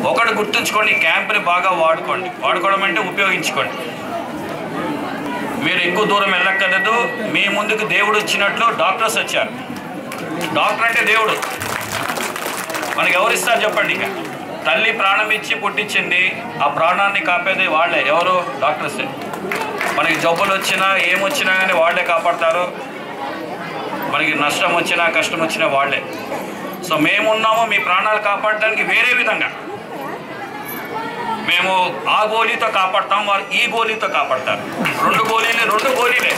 ఒకటి గుర్తుంచుకోండి ఈ క్యాంప్ని బాగా వాడుకోండి వాడుకోవడం అంటే ఉపయోగించుకోండి మీరు ఎక్కువ దూరం వెళ్ళక్కర్లేదు మీ ముందుకు దేవుడు వచ్చినట్లు డాక్టర్స్ వచ్చారు డాక్టర్ అంటే దేవుడు మనకి ఎవరు ఇస్తారు చెప్పండి ఇక తల్లి ప్రాణం ఇచ్చి పుట్టించింది ఆ ప్రాణాన్ని కాపేది వాళ్ళే ఎవరు డాక్టర్సే మనకి జబ్బులు వచ్చినా ఏమొచ్చినా కానీ వాళ్ళే కాపాడతారు మనకి నష్టం వచ్చినా కష్టం వచ్చినా వాళ్ళే సో మేమున్నాము మీ ప్రాణాలు కాపాడడానికి వేరే విధంగా మేము ఆ గోళీతో కాపాడతాం వారు ఈ గోళీతో కాపాడతారు రెండు గోళీలు రెండు గోళీలే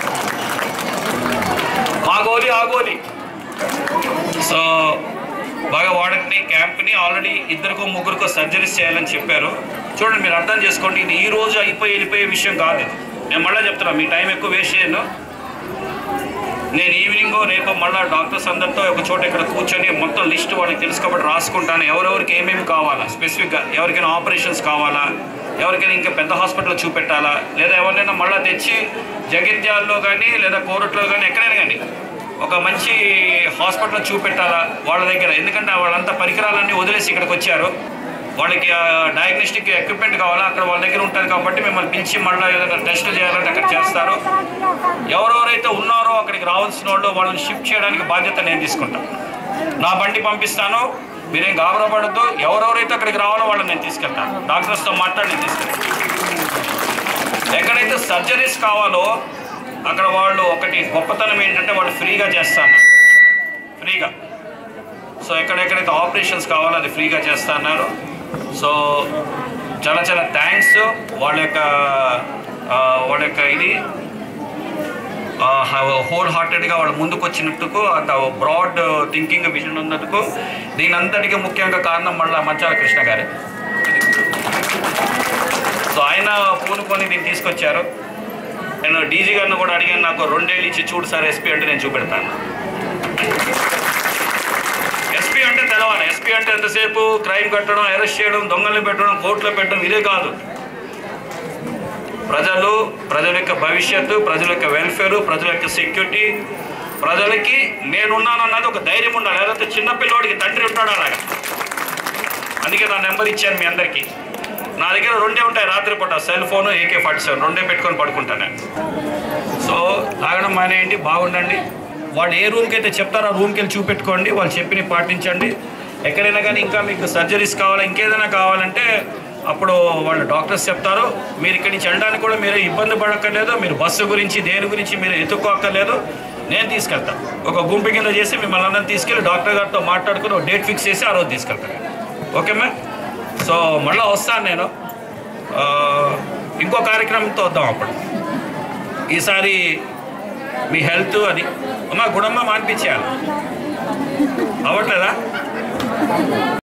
మా గోళీ ఆ గోళీ సో బాగా వాడండి క్యాంప్ని ఆల్రెడీ ఇద్దరికో ముగ్గురికో సర్జరీస్ చేయాలని చెప్పారు చూడండి మీరు అర్థం చేసుకోండి ఇది ఈ రోజు అయిపోయి వెళ్ళిపోయే విషయం కాదు ఇది నేను మళ్ళీ చెప్తున్నా మీ టైం ఎక్కువ వేస్ట్ చేయను నేను ఈవినింగ్ రేపు మళ్ళీ డాక్టర్స్ అందరితో ఒక చోట ఇక్కడ కూర్చొని మొత్తం లిస్ట్ వాళ్ళకి తెలుసు కాబట్టి రాసుకుంటాను ఎవరెవరికి ఏమేమి కావాలా స్పెసిఫిక్గా ఎవరికైనా ఆపరేషన్స్ కావాలా ఎవరికైనా ఇంకా పెద్ద హాస్పిటల్లో చూపెట్టాలా లేదా ఎవరినైనా మళ్ళీ తెచ్చి జగిత్యాల్లో కానీ లేదా కోరట్లో కానీ ఎక్కడైనా కానీ ఒక మంచి హాస్పిటల్ చూపెట్టాలా వాళ్ళ దగ్గర ఎందుకంటే వాళ్ళంతా పరికరాలన్నీ వదిలేసి ఇక్కడికి వచ్చారు వాళ్ళకి డయాగ్నోస్టిక్ ఎక్విప్మెంట్ కావాలా అక్కడ వాళ్ళ దగ్గర ఉంటుంది కాబట్టి మిమ్మల్ని పిలిచి మళ్ళీ ఏదైనా టెస్ట్ చేయాలంటే అక్కడ చేస్తారు ఎవరెవరైతే ఉన్నారో అక్కడికి రావాల్సిన వాళ్ళు వాళ్ళని షిఫ్ట్ చేయడానికి బాధ్యత నేను తీసుకుంటాను నా బండి పంపిస్తాను మీరేం గాబరపడద్దు ఎవరెవరైతే అక్కడికి రావాలో వాళ్ళని నేను తీసుకెళ్తాను డాక్టర్స్తో మాట్లాడి నేను తీసుకెళ్తాను ఎక్కడైతే సర్జరీస్ కావాలో అక్కడ వాళ్ళు ఒకటి గొప్పతనం ఏంటంటే వాళ్ళు ఫ్రీగా చేస్తాను ఫ్రీగా సో ఎక్కడెక్కడైతే ఆపరేషన్స్ కావాలో అది ఫ్రీగా చేస్తా అన్నారు సో చాలా చాలా థ్యాంక్స్ వాళ్ళ యొక్క ఆ, వాళ్ళ యొక్క ఇది హోల్ హార్టెడ్గా వాళ్ళు ముందుకు వచ్చినట్టుకు అంత బ్రాడ్ థింకింగ్ విజన్ ఉన్నందుకు దీని అంతటికీ ముఖ్యంగా కారణం మళ్ళీ మధ్యాల కృష్ణ గారే సో ఆయన పూనుకొని దీన్ని తీసుకొచ్చారు నేను డీజీ గారిని కూడా అడిగాను నాకు రెండేళ్ళు ఇచ్చి చూడు సార్ ఎస్పీ అంటే నేను చూపెడతాను ఎస్పీ అంటే తెలవాలి ఎస్పీ అంటే ఎంతసేపు క్రైమ్ కట్టడం అరెస్ట్ చేయడం దొంగల్ని పెట్టడం కోర్టులో పెట్టడం ఇదే కాదు ప్రజలు ప్రజల యొక్క భవిష్యత్తు ప్రజల యొక్క వెల్ఫేర్ ప్రజల యొక్క సెక్యూరిటీ ప్రజలకి నేనున్నానన్నది ఒక ధైర్యం ఉండాలి లేకపోతే చిన్న పిల్లోడికి తండ్రి ఉంటాడు అలాగా అందుకే నా నెంబర్ ఇచ్చాను మీ అందరికీ నా దగ్గర రెండే ఉంటాయి రాత్రిపూట cell phone AK forty seven రెండే పెట్టుకొని పడుకుంటాను నేను సో తాగడం మానేయండి బాగుండండి వాళ్ళు ఏ రూమ్కి అయితే చెప్తారో ఆ రూమ్కి వెళ్ళి చూపెట్టుకోండి వాళ్ళు చెప్పిన పాటించండి ఎక్కడైనా కానీ ఇంకా మీకు సర్జరీస్ కావాలా ఇంకేదైనా కావాలంటే అప్పుడు వాళ్ళు డాక్టర్స్ చెప్తారు మీరు ఇక్కడి నుంచి వెళ్ళడానికి కూడా మీరు ఇబ్బంది పడక్కర్లేదు మీరు బస్సు గురించి దేని గురించి మీరు ఎత్తుక్కోక్కర్లేదు నేను తీసుకెళ్తాను ఒక గుంపు కింద చేసి మిమ్మల్ని అందరిని తీసుకెళ్ళి డాక్టర్ గారితో మాట్లాడుకుని ఒక డేట్ ఫిక్స్ చేసి ఆ రోజు తీసుకెళ్తాను ఓకే మ్యామ్ సో మళ్ళీ వస్తాను నేను ఆ, ఇంకో కార్యక్రమంతో వద్దాం అప్పుడు ఈసారి మీ హెల్త్ అది అమ్మ గుడమ్మ మానిపించేయాలి అవ్వట్లేదా